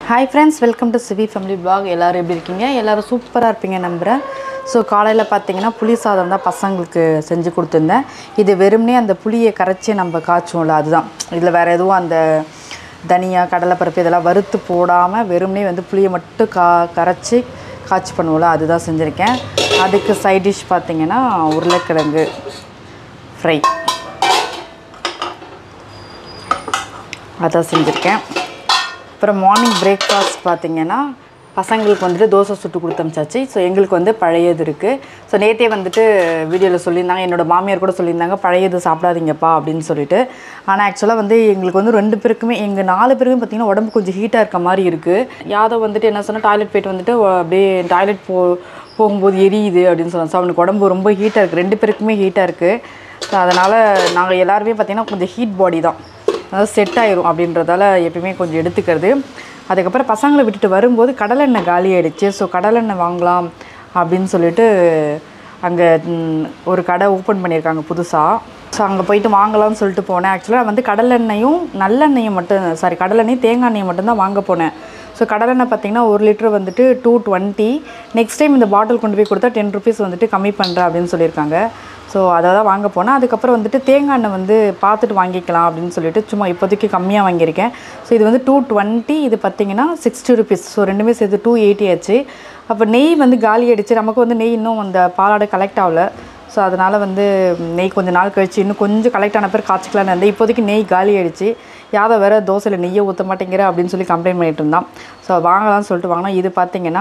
Hi friends welcome to CV family blog எல்லோரும் எப்படி இருக்கீங்க எல்லோரும் சூப்பராக இருப்பீங்க நம்புகிறேன் ஸோ காலையில் பார்த்தீங்கன்னா புளி சாதம் தான் பசங்களுக்கு செஞ்சு கொடுத்துருந்தேன் இது வெறுமனே அந்த புளியை கரைச்சி நம்ம காய்ச்சுவோம்ல அதுதான் இதில் வேறு எதுவும் அந்த தனியா கடலைப்பருப்பு இதெல்லாம் வறுத்து போடாமல் வெறுமனே வந்து புளியை மட்டும் கா கரைச்சி காய்ச்சி பண்ணுவோம்ல அதுதான் செஞ்சுருக்கேன் அதுக்கு சைட் டிஷ் பார்த்தீங்கன்னா உருளைக்கிழங்கு ஃப்ரை அதான் செஞ்சுருக்கேன் அப்புறம் மார்னிங் பிரேக்ஃபாஸ்ட் பார்த்தீங்கன்னா பசங்களுக்கு வந்துட்டு தோசை சுட்டு கொடுத்தமிச்சாச்சு ஸோ எங்களுக்கு வந்து பழையது இருக்குது ஸோ நேற்றே வந்துட்டு வீடியோவில் சொல்லியிருந்தாங்க என்னோடய மாமியார் கூட சொல்லியிருந்தாங்க பழையது சாப்பிடாதீங்கப்பா அப்படின்னு சொல்லிட்டு ஆனால் ஆக்சுவலாக வந்து எங்களுக்கு வந்து ரெண்டு பேருக்குமே எங்கள் நாலு பேருக்குமே பார்த்திங்கன்னா உடம்பு கொஞ்சம் ஹீட்டாக இருக்க மாதிரி இருக்குது யாதவ் வந்துட்டு என்ன சொன்னால் டாய்லெட் போயிட்டு வந்துட்டு ஒ- அப்படியே டாய்லெட் போ போகும்போது எரியுது அப்படின்னு சொன்னாங்க ஸோ அவனுக்கு உடம்பு ரொம்ப ஹீட்டாக இருக்குது ரெண்டு பேருக்குமே ஹீட்டாக இருக்குது ஸோ அதனால் நாங்கள் எல்லாருமே பார்த்திங்கன்னா கொஞ்சம் ஹீட் பாடி தான் அதாவது செட் ஆயிரும் அப்படின்றதால எப்பயுமே கொஞ்சம் எடுத்துக்கிறது அதுக்கப்புறம் பசங்களை விட்டுட்டு வரும்போது கடலெண்ணெய் காலி ஆயிடுச்சு ஸோ கடலெண்ணெய் வாங்கலாம் அப்படின்னு சொல்லிட்டு அங்கே ஒரு கடை ஓப்பன் பண்ணியிருக்காங்க புதுசாக ஸோ அங்கே போயிட்டு வாங்கலாம்னு சொல்லிட்டு போனேன் ஆக்சுவலாக வந்து கடலெண்ணெயும் நல்லெண்ணெயும் மட்டும் சாரி கடலெண்ணெய் தேங்காய் எண்ணெயும் மட்டும்தான் வாங்க போனேன் ஸோ கடலெண்ணெய் பார்த்தீங்கன்னா ஒரு லிட்டர் வந்துட்டு டூ டுவெண்ட்டி நெக்ஸ்ட் டைம் இந்த பாட்டில் கொண்டு போய் கொடுத்தா டென் ருபீஸ் வந்துட்டு கம்மி பண்ணுறேன் அப்படின்னு சொல்லியிருக்காங்க ஸோ அதை தான் வாங்க போனேன் அதுக்கப்புறம் வந்துட்டு தேங்காய் எண்ணெய் வந்து பார்த்துட்டு வாங்கிக்கலாம் அப்படின்னு சொல்லிட்டு சும்மா இப்போதைக்கு கம்மியாக வாங்கியிருக்கேன் ஸோ இது வந்து டூ டுவெண்ட்டி இது பார்த்தீங்கன்னா சிக்ஸ்டி ருபீஸ் ஸோ ரெண்டுமே சேர்த்து டூ எயிட்டி ஆச்சு அப்போ நெய் வந்து காலி ஆயிடுச்சு நமக்கு வந்து நெய் இன்னும் அந்த பாலாடை கலெக்ட் ஆகல ஸோ அதனால் வந்து நெய் கொஞ்ச நாள் கழிச்சு இன்னும் கொஞ்சம் கலெக்ட் ஆன பேர் காய்ச்சிக்கலான்னு இருந்தேன் இப்போதைக்கு நெய் காலி ஆயிடுச்சு யாதவ் வேறு தோசையில் நெய்யை ஊற்ற மாட்டேங்கிற அப்படின்னு சொல்லி கம்ப்ளைண்ட் பண்ணிட்டு இருந்தான் ஸோ வாங்கலாம்னு சொல்லிட்டு வாங்கினா இது பார்த்தீங்கன்னா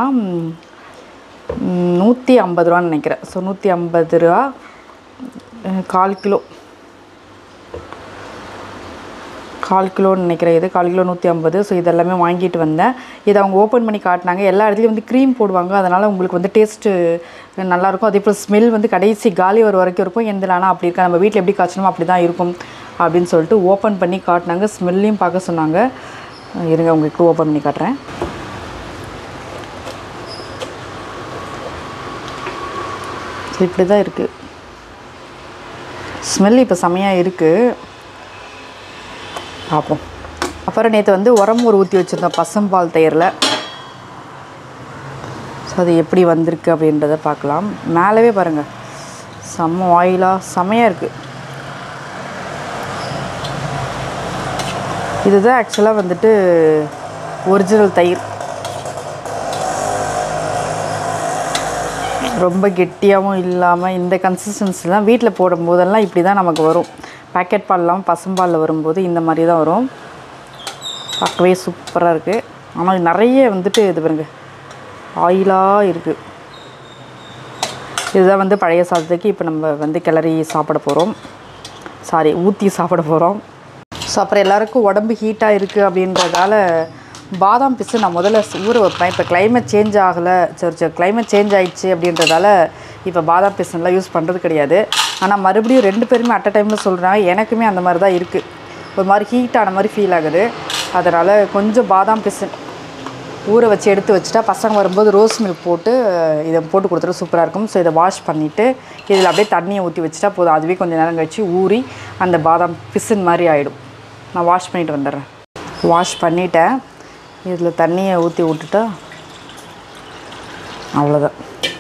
நூற்றி ஐம்பது ரூபான்னு நினைக்கிறேன் ஸோ நூற்றி ஐம்பது ரூபா அஹ், கால் கிலோ கால் கிலோன்னு நினைக்கிறேன் இது கால் கிலோ நூற்றி ஐம்பது ஸோ இதெல்லாமே வாங்கிட்டு வந்தேன் இதை அவங்க ஓப்பன் பண்ணி காட்டினாங்க எல்லா இடத்துலையும் வந்து க்ரீம் போடுவாங்க அதனால் உங்களுக்கு வந்து டேஸ்ட்டு நல்லாயிருக்கும் அதே போல் ஸ்மெல் வந்து கடைசி காலி வர வரைக்கும் இருக்கும் எந்த ஆனால் அப்படி இருக்கா நம்ம வீட்டில் எப்படி காய்ச்சணுமோ அப்படி தான் இருக்கும் அப்படின்னு சொல்லிட்டு ஓப்பன் பண்ணி காட்டினாங்க ஸ்மெல்லையும் பார்க்க சொன்னாங்க அஹ் இருங்க உங்களுக்கு ஓப்பன் பண்ணி காட்டுறேன் ஸோ இப்படி தான் இருக்குது ஸ்மெல் இப்போ செமையாக இருக்குது பார்ப்போம் அப்புறம் நேற்று வந்து உரமூர் ஊற்றி வச்சுருந்தோம் பசும்பால் தயிரில் ஸோ அது எப்படி வந்திருக்கு அப்படின்றத பார்க்கலாம் மேலவே பாருங்கள் செம்ம ஆயிலாக செமையாக இருக்குது இதுதான் ஆக்சுவலாக வந்துட்டு ஒரிஜினல் தயிர் ரொம்ப கெட்டியாகவும் இல்லாமல் இந்த கன்சிஸ்டன்சிலாம் வீட்டில் போடும்போதெல்லாம் இப்படி தான் நமக்கு வரும் பேக்கெட் பால் இல்லாமல் பசும்பாலில் வரும்போது இந்த மாதிரி தான் வரும் பார்க்கவே சூப்பராக இருக்குது ஆனால் நிறைய வந்துட்டு இது பாருங்க ஆயிலாக இருக்குது இதுதான் வந்து பழைய சாதத்துக்கு இப்போ நம்ம வந்து கிளறி சாப்பிட போகிறோம் சாரி ஊற்றி சாப்பிட போகிறோம் ஸோ அப்புறம் எல்லாருக்கும் உடம்பு ஹீட்டாக இருக்குது அப்படின்றதால பாதாம் பிஸ்ஸு நான் முதல்ல ஊற வைப்பேன் இப்போ climate சேஞ்ச் ஆகலை சரி சரி climate சேஞ்ச் ஆயிடுச்சு அப்படின்றதால இப்போ பாதாம் பிஸ்னுலாம் யூஸ் பண்ணுறது கிடையாது ஆனால் மறுபடியும் ரெண்டு பேருமே அட் அ டைமில் சொல்கிறாங்க எனக்குமே அந்த மாதிரி தான் இருக்குது ஒரு மாதிரி ஹீட் ஆன மாதிரி ஃபீல் ஆகுது அதனால் கொஞ்சம் பாதாம் பிஸ்ன் ஊற வச்சு எடுத்து வச்சுட்டா பசங்க வரும்போது ரோஸ் மில்க் போட்டு இதை போட்டு கொடுத்துட்டு சூப்பராக இருக்கும் ஸோ இதை வாஷ் பண்ணிவிட்டு இதில் அப்படியே தண்ணியை ஊற்றி வச்சுட்டா போதும் அதுவே கொஞ்சம் நேரம் கழிச்சு ஊறி அந்த பாதாம் பிசின் மாதிரி ஆகிடும் நான் வாஷ் பண்ணிட்டு வந்துடுறேன் வாஷ் பண்ணிட்டேன் இதில் தண்ணியை ஊற்றி விட்டுட்டா அவ்வளோதான்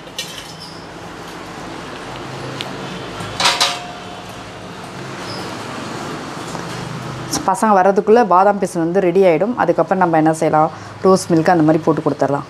பசங்க வர்றதுக்குள்ளே பாதாம் பிசின் வந்து ரெடி ஆகிடும் அதுக்கப்புறம் நம்ம என்ன செய்யலாம் ரோஸ் மில்க் அந்த மாதிரி போட்டு கொடுத்துடலாம்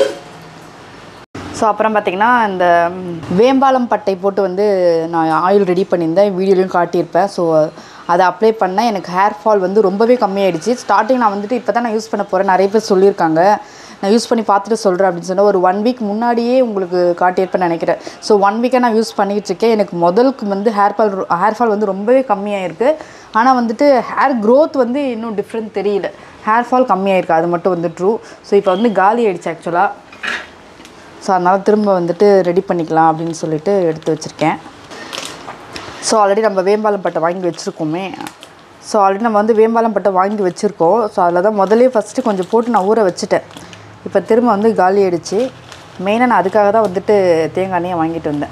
ஸோ அப்புறம் பார்த்திங்கன்னா இந்த ம், வேம்பாலம் பட்டை போட்டு வந்து நான் ஆயில் ரெடி பண்ணியிருந்தேன் வீடியோலையும் காட்டியிருப்பேன் ஸோ அதை அப்ளை பண்ணேன் எனக்கு ஹேர் ஃபால் வந்து ரொம்பவே கம்மியாயிடுச்சு ஸ்டார்டிங் நான் வந்துட்டு இப்போ தான் நான் யூஸ் பண்ண போகிறேன் நிறைய பேர் சொல்லியிருக்காங்க நான் யூஸ் பண்ணி பார்த்துட்டு சொல்கிறேன் அப்படின்னு சொன்னால் ஒரு ஒன் வீக் முன்னாடியே உங்களுக்கு காட்டியிருப்பேன்னு நினைக்கிறேன் ஸோ ஒன் வீக்காக நான் யூஸ் பண்ணிக்கிட்டு இருக்கேன் எனக்கு முதலுக்கு வந்து ஹேர் ஃபால் ஹேர் ஃபால் வந்து ரொம்பவே கம்மியாயிருக்கு ஆனால் வந்துட்டு ஹேர் growth வந்து இன்னும் டிஃப்ரெண்ட் தெரியல ஹேர் ஃபால் கம்மியாயிருக்கு அது மட்டும் வந்து ட்ரூ ஸோ இப்போ வந்து காலி ஆயிடுச்சு ஆக்சுவலாக ஸோ அதனால் திரும்ப வந்துட்டு ரெடி பண்ணிக்கலாம் அப்படின்னு சொல்லிட்டு எடுத்து வச்சுருக்கேன் ஸோ ஆல்ரெடி நம்ம வேம்பாலம் பட்டை வாங்கி வச்சுருக்கோமே ஸோ ஆல்ரெடி நம்ம வந்து வேம்பாலம் பட்டை வாங்கி வச்சுருக்கோம் ஸோ அதில் தான் முதலே ஃபஸ்ட்டு கொஞ்சம் போட்டு நான் ஊற வச்சுட்டேன் இப்போ திரும்ப வந்து காலி ஆயிடுச்சு மெயினாக நான் அதுக்காக தான் வந்துட்டு தேங்காய் எண்ணெயை வாங்கிட்டு வந்தேன்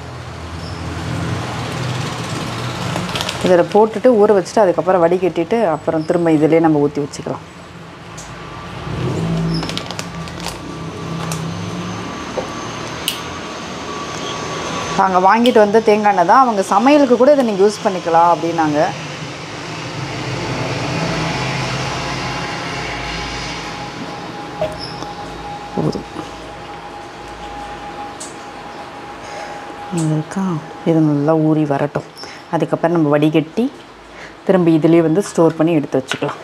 இதில் போட்டுட்டு ஊற வச்சுட்டு அதுக்கப்புறம் வடிகட்டிட்டு அப்புறம் திரும்ப இதிலே நம்ம ஊற்றி வச்சுக்கலாம் நாங்கள் வாங்கிட்டு வந்த தேங்காய் எண்ணெய் தான் அவங்க சமையலுக்கு கூட இதை நீங்கள் யூஸ் பண்ணிக்கலாம் அப்படின்னாங்க போதும் இது இருக்கா இது நல்லா ஊறி வரட்டும் அதுக்கப்புறம் நம்ம வடிகட்டி திரும்ப இதுலேயே வந்து ஸ்டோர் பண்ணி எடுத்து வச்சுக்கலாம்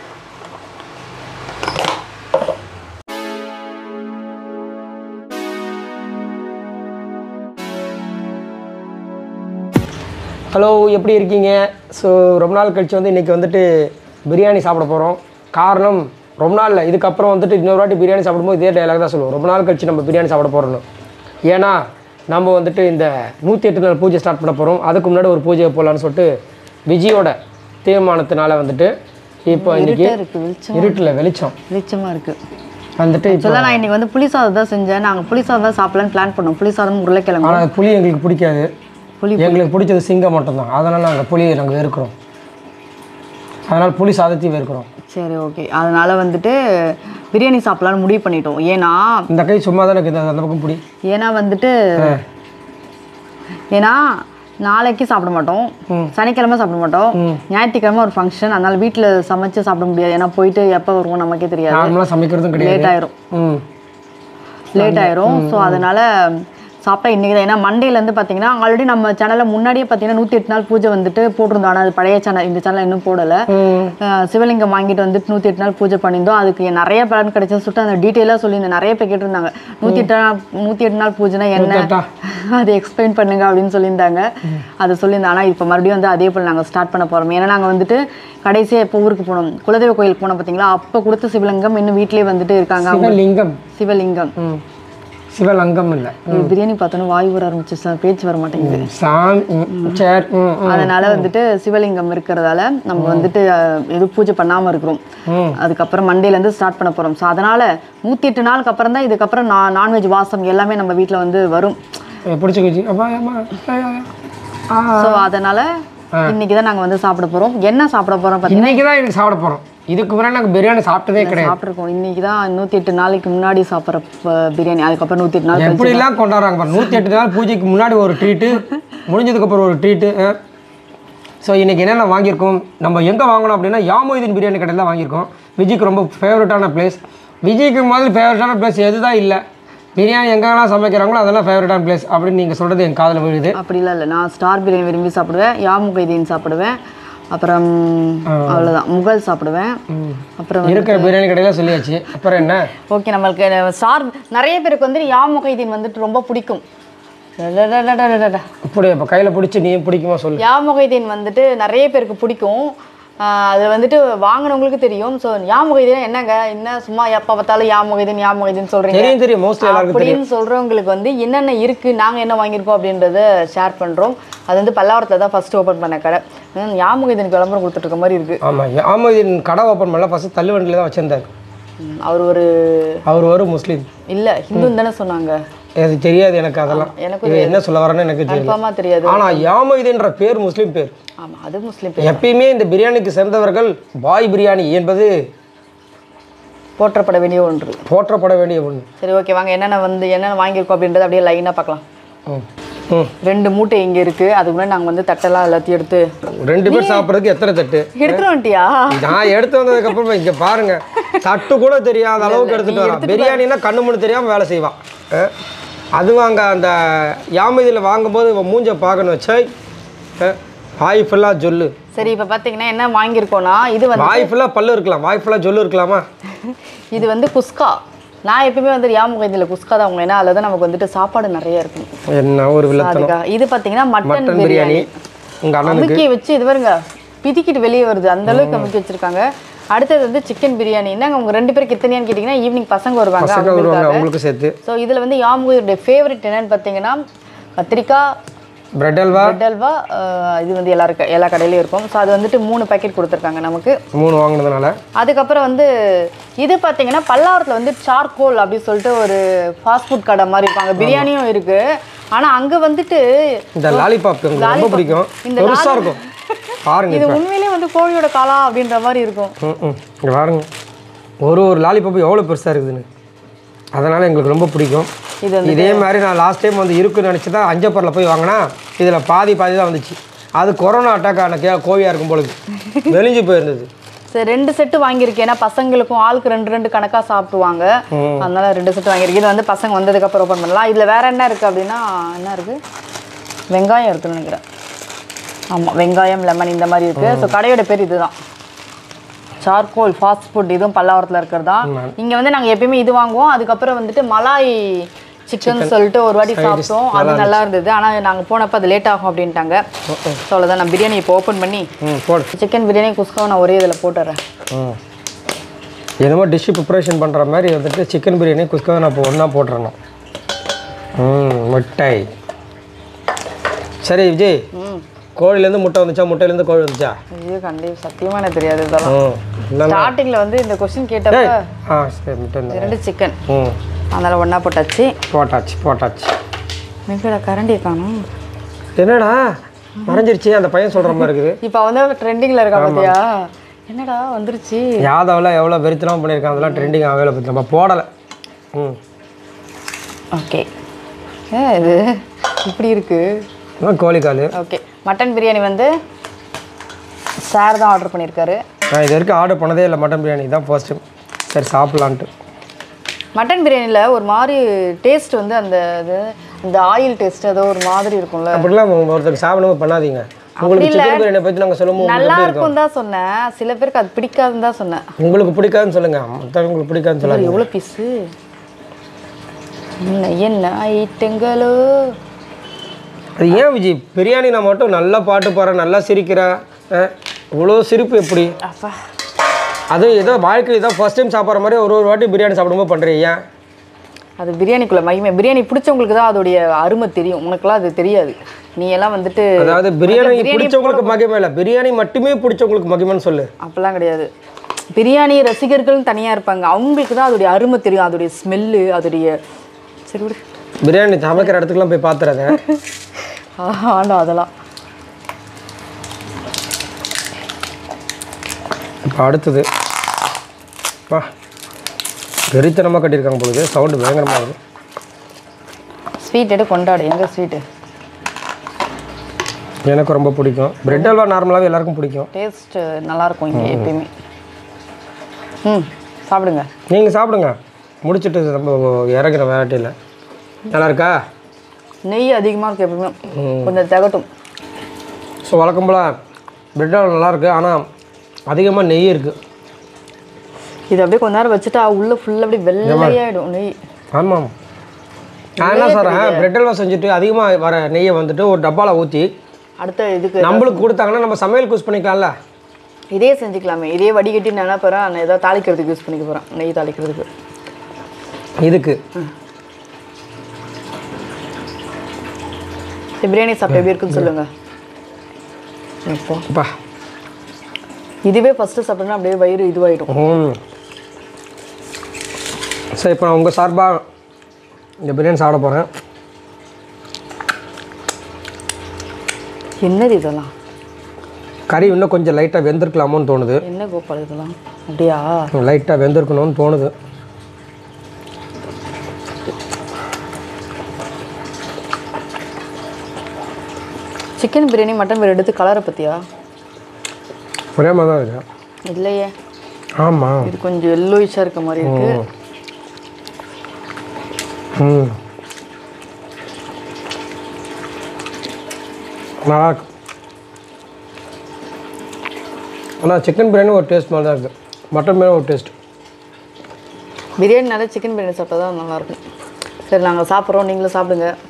ஹலோ எப்படி இருக்கீங்க ஸோ ரொம்ப நாள் கழிச்சு வந்து இன்றைக்கி வந்துட்டு பிரியாணி சாப்பிட போகிறோம் காரணம் ரொம்ப நாளில் இதுக்கப்புறம் வந்துட்டு இன்னொரு வாட்டி பிரியாணி சாப்பிடும்போது இதே டைலாக் தான் சொல்லுவோம் ரொம்ப நாள் கழிச்சு நம்ம பிரியாணி சாப்பிட போகிறோம் ஏன்னா நம்ம வந்துட்டு இந்த நூற்றி எட்டு நாள் பூஜை ஸ்டார்ட் பண்ண போகிறோம் அதுக்கு முன்னாடி ஒரு பூஜையை போடலான்னு சொல்லிட்டு விஜயோட தீர்மானத்தினால வந்துட்டு இப்போ இன்னைக்கு இருட்டா இருக்கு வெளிச்சம் இருட்டில் வெளிச்சம் வெளிச்சமாக இருக்குது வந்துட்டு இப்போ சொல்ல நான் இன்னைக்கு வந்து புளி சாதம் தான் செஞ்சேன் நாங்கள் புளி சாதம் தான் சாப்பிடலான்னு பிளான் பண்ணோம் புளி சாதம் உருளைக்கிழங்கு ஆனால் புளி எங்களுக்கு பிடிக்காது புளி எங்களுக்கு பிடிச்சது சிங்கம் மட்டும்தான் அதனால் நாங்கள் புளியை நாங்கள் வெறுக்கிறோம் அதனால் புளி சாதத்தையும் வெறுக்கிறோம் சரி ஓகே அதனால வந்துட்டு பிரியாணி சாப்பிடலான்னு முடிவு பண்ணிட்டோம் ஏன்னா இந்த கை சும்மா தான் இருக்குது அந்த பக்கம் புடி ஏன்னா வந்துட்டு ஏன்னா நாளைக்கு சாப்பிட மாட்டோம் சனிக்கிழமை சாப்பிட மாட்டோம் ஞாயிற்றுக்கிழமை ஒரு ஃபங்க்ஷன் அதனால வீட்டில் சமைச்சு சாப்பிட முடியாது ஏன்னா போயிட்டு எப்போ வருவோம் நமக்கே தெரியாது நார்மலாக சமைக்கிறதும் கிடையாது லேட் ஆயிரும் ம் லேட் ஆயிரும் ஸோ அதனால சாப்பிட்டா இன்றைக்கி தான் ஏன்னா மண்டேலேருந்து பார்த்தீங்கன்னா ஆல்ரெடி நம்ம சேனலில் முன்னாடியே பார்த்தீங்கன்னா நூற்றி எட்டு நாள் பூஜை வந்துட்டு போட்டிருந்தோம் ஆனால் அது பழைய சேனல் இந்த சேனல் இன்னும் போடலை அஹ் சிவலிங்கம் வாங்கிட்டு வந்துட்டு நூற்றி எட்டு நாள் பூஜை பண்ணியிருந்தோம் அதுக்கு நிறைய பலன் கிடைச்சதுன்னு சொல்லிட்டு அந்த டீட்டெயிலாக சொல்லியிருந்தேன் நிறைய பேர் கேட்டிருந்தாங்க நூற்றி எட்டு நாள் நூற்றி எட்டு நாள் பூஜைனா என்ன எட்டா? அது எக்ஸ்பிளைன் பண்ணுங்க அப்படின்னு சொல்லியிருந்தாங்க அதை சொல்லியிருந்தேன் ஆனால் இப்போ மறுபடியும் வந்து அதே போல் நாங்கள் ஸ்டார்ட் பண்ண போகிறோம் ஏன்னா நாங்கள் வந்துட்டு கடைசியாக எப்போ ஊருக்கு போனோம் குலதெய்வ கோயிலுக்கு போனோம் பார்த்தீங்களா அப்போ கொடுத்த சிவலிங்கம் இன்னும் வீட்டிலேயே வந்துட்டு இருக்காங்க அவங்க சிவலிங்கம் சிவலிங்கம் ம் சிவலங்கம் இல்லை இது பிரியாணி பார்த்தோன்னா வாய் வர ஆரம்பிச்சு சார் பேச்சு வர மாட்டேங்குது சாமி ம், சரி ம் ம். அதனால வந்துட்டு சிவலிங்கம் இருக்கிறதால நம்ம வந்துட்டு அஹ், எதுவும் பூஜை பண்ணாம இருக்கிறோம் அதுக்கப்புறம் மண்டேல இருந்து ஸ்டார்ட் பண்ண போறோம் ஸோ அதனால நூத்தி எட்டு நாளுக்கு அப்புறம் தான் இதுக்கப்புறம் நான் நான்வெஜ் வாசம் எல்லாமே நம்ம வீட்ல வந்து வரும் ஏ, பிடிச்சிக்கிச்சு அப்பா அம்மா ஆ ஸோ அதனால இன்னைக்கு தான் நாங்க வந்து சாப்பிட போறோம் என்ன சாப்பிட போறோம் பார்த்தீங்கன்னா இன்னைக்கு தான் எனக்கு சாப்பிட போகிறோம் இதுக்கு முன்னாடி நாங்கள் பிரியாணி சாப்பிட்டதே கிடையாது சாப்பிட்ருக்கோம் இன்னைக்கு தான் நூத்தி எட்டு நாளைக்கு முன்னாடி சாப்பிட்ற ப- பிரியாணி அதுக்கப்புறம் நூத்தி எட்டு நாள் கழிச்சு எப்படிலாம் கொண்டாடுறாங்க பாரு நூற்றி எட்டு நாள் பூஜைக்கு முன்னாடி ஒரு ட்ரீட்டு முடிஞ்சதுக்கப்புறம் ஒரு ட்ரீட்டு ஸோ இன்றைக்கி என்னென்ன வாங்கியிருக்கோம் நம்ம எங்கே வாங்கணும் அப்படின்னா யாமொய்தீன் பிரியாணி கடையில் தான் வாங்கியிருக்கோம் விஜய்க்கு ரொம்ப ஃபேவரட்டான பிளேஸ் விஜய்க்கு முதல்ல ஃபேவரட்டான பிளேஸ் எதுதான் இல்லை பிரியாணி எங்கெல்லாம் சமைக்கிறாங்களோ அதெல்லாம் ஃபேவரட்டான பிளேஸ் அப்படின்னு நீங்கள் சொல்கிறது என் காதில் விழுது அப்படிலாம் இல்லை நான் ஸ்டார் பிரியாணி விரும்பி சாப்பிடுவேன் யாமுகைதீன் சாப்பிடுவேன் அப்புறம் அவ்வளோதான் முகல் சாப்பிடுவேன் அப்புறம் இருக்கிற பிரியாணி கடையில் சொல்லியாச்சு அப்புறம் என்ன ஓகே நம்மளுக்கு ஸ்டார் நிறைய பேருக்கு வந்து யாமுகைதீன் வந்துட்டு ரொம்ப பிடிக்கும் டடடடடடடட. இப்படி இப்போ கையில் பிடிச்சி நீ பிடிக்குமா சொல்லு யாமுகைதீன் வந்துட்டு நிறைய பேருக்கு பிடிக்கும் ஆஹ் அது வந்துட்டு வாங்கினவங்களுக்கு தெரியும் ஸோ யாமுகைதீன் என்னங்க என்ன சும்மா எப்போ பார்த்தாலும் யாமுகைதீன் யாமுகைதீன் சொல்றீங்க தெரியும் தெரியும் மோஸ்ட்லி எல்லாருக்கும் தெரியும் அப்படின்னு சொல்றவங்களுக்கு வந்து என்னென்ன இருக்கு நாங்க என்ன வாங்கியிருக்கோம் அப்படின்றத ஷேர் பண்றோம் அது வந்து பல்லாவரத்தில் தான் ஃபர்ஸ்ட் ஓப்பன் பண்ண கடை ஹம், யாமுகைதீனுக்கு விளம்பரம் கொடுத்துட்டு இருக்க மாதிரி இருக்கு ஆமாம் யாமொய்தீன் கடை ஓப்பன் பண்ணல ஃபஸ்ட்டு தள்ளுவண்டியில் தான் வச்சுருந்தார் ம், அவர் ஒரு அவர் ஒரு முஸ்லீம் இல்ல ஹிந்துன்னு தானே சொன்னாங்க அது தெரியாது எனக்கு அதெல்லாம் எனக்கு இது என்ன சொல்ல வரேன்னு எனக்கு தெரியல கன்ஃபார்மா தெரியாது ஆனால் யாமொய்துன்ற பேர் முஸ்லீம் பேர் ஆமா அது முஸ்லீம் பேர் எப்பயுமே இந்த பிரியாணிக்கு சேர்ந்தவர்கள் பாய் பிரியாணி என்பது போற்றப்பட வேண்டிய ஒன்று போற்றப்பட வேண்டிய ஒன்று சரி ஓகே வாங்க என்னென்ன வந்து என்னென்ன வாங்கியிருக்கோம் அப்படின்றத அப்படியே லைனாக பார்க்கலாம் ம் ம் ரெண்டு மூட்டை இங்கே இருக்குது அதுக்கு முன்னாடி நாங்கள் வந்து தட்டெல்லாம் எல்லாத்தையும் எடுத்து ரெண்டு பேர் சாப்பிட்றதுக்கு எத்தனை தட்டு எடுத்துட்டு வந்துட்டியா நான் எடுத்து வந்ததுக்கப்புறம் இங்கே பாருங்க தட்டு கூட தெரியாத அளவுக்கு எடுத்துட்டு வரான் பிரியாணினா கண்ணு முன்னு தெரியாமல் வேலை செய்வான் அஹ். அதுவும் அங்கே அந்த யாமதியில் வாங்கும்போது இவன் மூஞ்ச பார்க்கணும் வச்சா வாய் ஃபுல்லாக ஜொல்லு சரி இப்போ பார்த்தீங்கன்னா என்ன வாங்கியிருக்கோன்னா இது வந்து வாய் ஃபுல்லாக பல்லு இருக்கலாம் வாய் ஃபுல்லாக ஜொல்லு இருக்கலாமா இது வந்து குஸ்கா நான் எப்பயுமே வந்து யாமுகத்தில் குஸ்கா தான் வாங்குவேன் ஏன்னா அதில் தான் நமக்கு வந்துட்டு சாப்பாடு நிறைய இருக்கும் என்ன ஒரு வில்லத்தனம் அதுக்காக இது பார்த்தீங்கன்னா மட்டன் மட்டன் பிரியாணி பிரியாணி உங்கள் அண்ணனுக்கு அமுக்கி வச்சு இது பாருங்க பிதிக்கிட்டு வெளியே வருது அந்த அளவுக்கு அமுக்கி வச்சிருக்காங்க அடுத்தது வந்து சிக்கன் பிரியாணி என்னங்க உங்க ரெண்டு பேருக்கு எத்தனையான்னு கேட்டிங்கன்னா ஈவினிங் பசங்க வருவாங்க பசங்க வருவாங்க அவங்களுக்காக அவங்களுக்கு சேர்த்து ஸோ இதில் வந்து யாமுகையுடைய ஃபேவரட் என்னன்னு பார்த்தீங்கன்னா கத்திரிக்காய் பிரெட் அல்வா பிரெட் அல்வா அஹ், இது வந்து எல்லாருக்கு எல்லா கடையிலையும் இருக்கும் ஸோ அது வந்துட்டு மூணு பேக்கெட் கொடுத்துருக்காங்க நமக்கு மூணு வாங்கினதுனால அதுக்கப்புறம் வந்து இது பார்த்தீங்கன்னா பல்லாவரத்தில் வந்து சார்கோல் அப்படின்னு சொல்லிட்டு ஒரு ஃபாஸ்ட் ஃபுட் கடை மாதிரி இருப்பாங்க பிரியாணியும் இருக்கு ஆனால் அங்கே வந்துட்டு இந்த லாலிபாப் எனக்கு ரொம்ப Lollipop. பிடிக்கும் இந்த பெருசாக lolli- இருக்கும் பாருங்க இது உண்மையிலேயே வந்து கோழியோட காலா அப்படின்ற மாதிரி இருக்கும் ம் ம் இங்கே பாருங்க ஒரு ஒரு லாலிபாப் எவ்வளோ பெருசாக இருக்குதுன்னு அதனால் எங்களுக்கு ரொம்ப பிடிக்கும் இது வந்து இதே மாதிரி நான் லாஸ்ட் டைம் வந்து இருக்குன்னு நினச்சி தான் அஞ்சப்பரில் போய் வாங்கினா இதில் பாதி பாதி தான் வந்துச்சு அது கொரோனா அட்டாக் ஆன கே கோவியாக இருக்கும் பொழுது வெளிஞ்சு போயிருந்தது சரி ரெண்டு செட்டு வாங்கியிருக்கேன் ஏன்னா பசங்களுக்கும் ஆளுக்கு ரெண்டு ரெண்டு கணக்காக சாப்பிடுவாங்க அதனால ரெண்டு செட்டு வாங்கியிருக்கேன் இது வந்து பசங்க வந்ததுக்கப்புறம் ஓப்பன் பண்ணலாம் இதில் வேற என்ன இருக்குது அப்படின்னா என்ன இருக்குது வெங்காயம் இருக்குன்னு நினைக்கிறேன் ஆமாம் வெங்காயம் லெமன் இந்த மாதிரி இருக்குது ஸோ கடையோட பேர் இதுதான் சார்கோல் ஃபாஸ்ட் ஃபுட் இதுவும் பல்லாவரத்தில் இருக்கிறது தான் இங்கே வந்து நாங்கள் எப்பயுமே இது வாங்குவோம் அதுக்கப்புறம் வந்துட்டு மலாய் சிக்கன் சொல்லிட்டு ஒரு வாட்டி சாப்பிட்டோம் அது நல்லா இருந்தது ஆனால் நாங்கள் போனப்போ அது லேட் ஆகும் அப்படின்ட்டாங்க ஸோ அவ்வளோதான் நான் பிரியாணி இப்போ ஓப்பன் பண்ணி ம் போடு சிக்கன் பிரியாணி குஸ்காவை நான் ஒரே இதில் போட்டுறேன் ம் என்னமோ டிஷ்ஷு ப்ரிப்பரேஷன் பண்ணுற மாதிரி வந்துட்டு சிக்கன் பிரியாணி குஸ்காவை நான் இப்போ ஒன்றா போட்டுறணும் ம் மிட்டாய் சரி விஜய் ம் கோழிலேருந்து முட்டை வந்துச்சா முட்டையிலேருந்து கோழி வந்துச்சா ஐயோ கண்டிப்பாக சத்தியமாக எனக்கு தெரியாது இதெல்லாம் ம் இல்லைன்னா ஸ்டார்டிங்கில் வந்து இந்த கொஸ்டின் கேட்டப்ப ஆ சரி முட்டை இருந்தா. ரெண்டு சிக்கன் ம் அதனால் ஒன்றா போட்டாச்சு போட்டாச்சு போட்டாச்சு மிகடா கரண்டியை காணும் என்னடா மறைஞ்சிருச்சு அந்த பையன் சொல்கிற மாதிரி இருக்குது இப்போ வந்து ட்ரெண்டிங்கில் இருக்கா பார்த்தியா என்னடா வந்துருச்சு யாதவில் எவ்வளோ வெறித்தனம் பண்ணியிருக்கான் அதெல்லாம் ட்ரெண்டிங் ஆகவே பற்றி நம்ம போடலை ம் ஓகே ஏ இது இப்படி இருக்கு இன்னும் கோழிக்கால் ஓகே மட்டன் பிரியாணி வந்து சார் தான் ஆர்டர் பண்ணியிருக்காரு நான் இது வரைக்கும் ஆர்டர் பண்ணதே இல்லை மட்டன் பிரியாணி தான் ஃபர்ஸ்ட் டைம் சரி சாப்பிட்லான்ட்டு மட்டன் பிரியாணியில் ஒரு மாதிரி டேஸ்ட் வந்து அந்த இது அந்த ஆயில் டேஸ்ட் ஏதோ ஒரு மாதிரி இருக்கும்ல அப்படிலாம் உங்க ஒருத்தருக்கு சாப்பிடவும் பண்ணாதீங்க உங்களுக்கு சிக்கன் பிரியாணி பற்றி நாங்கள் சொல்லும்போது நல்லா இருக்கும் தான் சொன்னேன் சில பேருக்கு அது பிடிக்காதுன்னு தான் சொன்னேன் உங்களுக்கு பிடிக்காதுன்னு சொல்லுங்கள் மற்றவங்களுக்கு பிடிக்காதுன்னு சொல்லாங்க எவ்வளோ பீஸு என்ன என்ன ஐட்டங்களோ அது ஏன் விஜய் பிரியாணி நான் மட்டும் நல்லா பாட்டு பாடுறேன் நல்லா சிரிக்கிறேன் இவ்வளோ சிரிப்பு எப்படி அப்பா அதுவும் ஏதோ வாழ்க்கையில் ஏதோ ஃபர்ஸ்ட் டைம் சாப்பிட்ற மாதிரி ஒரு ஒரு வாட்டி பிரியாணி சாப்பிடும்போது பண்ணுறீங்க ஏன் அது பிரியாணிக்குள்ள மகிமை பிரியாணி பிடிச்சவங்களுக்கு தான் அதோடைய அருமை தெரியும் உனக்கெல்லாம் அது தெரியாது நீ எல்லாம் வந்துட்டு அதாவது பிரியாணி பிடிச்சவங்களுக்கு மகிமை இல்லை பிரியாணி மட்டுமே பிடிச்சவங்களுக்கு மகிமைன்னு சொல்லு அப்பெல்லாம் கிடையாது பிரியாணி ரசிகர்கள்னு தனியாக இருப்பாங்க அவங்களுக்கு தான் அதோடைய அருமை தெரியும் அதோடைய ஸ்மெல்லு அதோடைய சரி விடு பிரியாணி சமைக்கிற இடத்துக்குலாம் போய் பார்த்துறாத ஆண்டா அதெல்லாம் இப்போ அடுத்தது வா வெறித்தனமாக கட்டியிருக்காங்க பொழுது சவுண்டு பயங்கரமாக இருக்குது ஸ்வீட் எடு கொண்டாடு எங்க ஸ்வீட்டு எனக்கு ரொம்ப பிடிக்கும் பிரெட் அல்வா நார்மலாகவே எல்லாருக்கும் பிடிக்கும் டேஸ்ட் நல்லாயிருக்கும் இங்கே எப்பயுமே ம் சாப்பிடுங்க நீங்கள் சாப்பிடுங்க முடிச்சுட்டு நம்ம இறங்குற வேட்டையில் நல்லா இருக்கா நெய் அதிகமாக இருக்கும் எப்பவுமே கொஞ்சம் திகட்டும் ஸோ வழக்கம் போல் பிரெட் அல்வா நல்லா இருக்கு ஆனால் அதிகமாக நெய் இருக்குது இது அப்படியே கொஞ்ச நேரம் வச்சுட்டா உள்ள ஃபுல்லாக அப்படியே வெள்ளையாயிடும் நெய் ஆமாம் நான் என்ன சொல்கிறேன் பிரெட் அல்வா செஞ்சுட்டு அதிகமாக வர நெய்யை வந்துட்டு ஒரு டப்பாவில் ஊற்றி அடுத்த இதுக்கு நம்மளுக்கு கொடுத்தாங்கன்னா நம்ம சமையல் யூஸ் பண்ணிக்கலாம்ல இதே செஞ்சுக்கலாமே இதே வடிகட்டி நான் என்ன போகிறேன் நான் ஏதாவது தாளிக்கிறதுக்கு யூஸ் பண்ணிக்க போகிறேன் நெய் தாளிக்கிறதுக்கு இதுக்கு இந்த பிரியாணி சாப்பிட்ட எப்படி இருக்குன்னு சொல்லுங்க இப்போ அப்பா இதுவே ஃபஸ்ட்டு சாப்பிட்டோன்னா அப்படியே வயிறு இதுவாயிடும் ம் சரி இப்போ நான் உங்கள் சார்பாக இந்த பிரியாணி சாப்பிட போகிறேன் என்னது இதெல்லாம் கறி இன்னும் கொஞ்சம் லைட்டாக வெந்திருக்கலாமோன்னு தோணுது என்ன கோபால் இதெல்லாம் அப்படியா லைட்டாக வெந்திருக்கணும்னு தோணுது சிக்கன் பிரியாணி மட்டன் பிரியாணி எடுத்து கலரை பற்றியா ஒரே மாதிரி தான் இருக்கு இல்லையே ஆமாம் இது கொஞ்சம் எல்லோயிஷாக இருக்க மாதிரி இருக்கு ம் நல்லா இருக்கு ஆனால் சிக்கன் பிரியாணி ஒரு டேஸ்ட் மாதிரி தான் இருக்குது மட்டன் பிரியாணி ஒரு டேஸ்ட் பிரியாணினால சிக்கன் பிரியாணி சாப்பிட்டா தான் நல்லாயிருக்கும் சரி நாங்கள் சாப்பிட்றோம் நீங்களும் சாப்பிடுங்க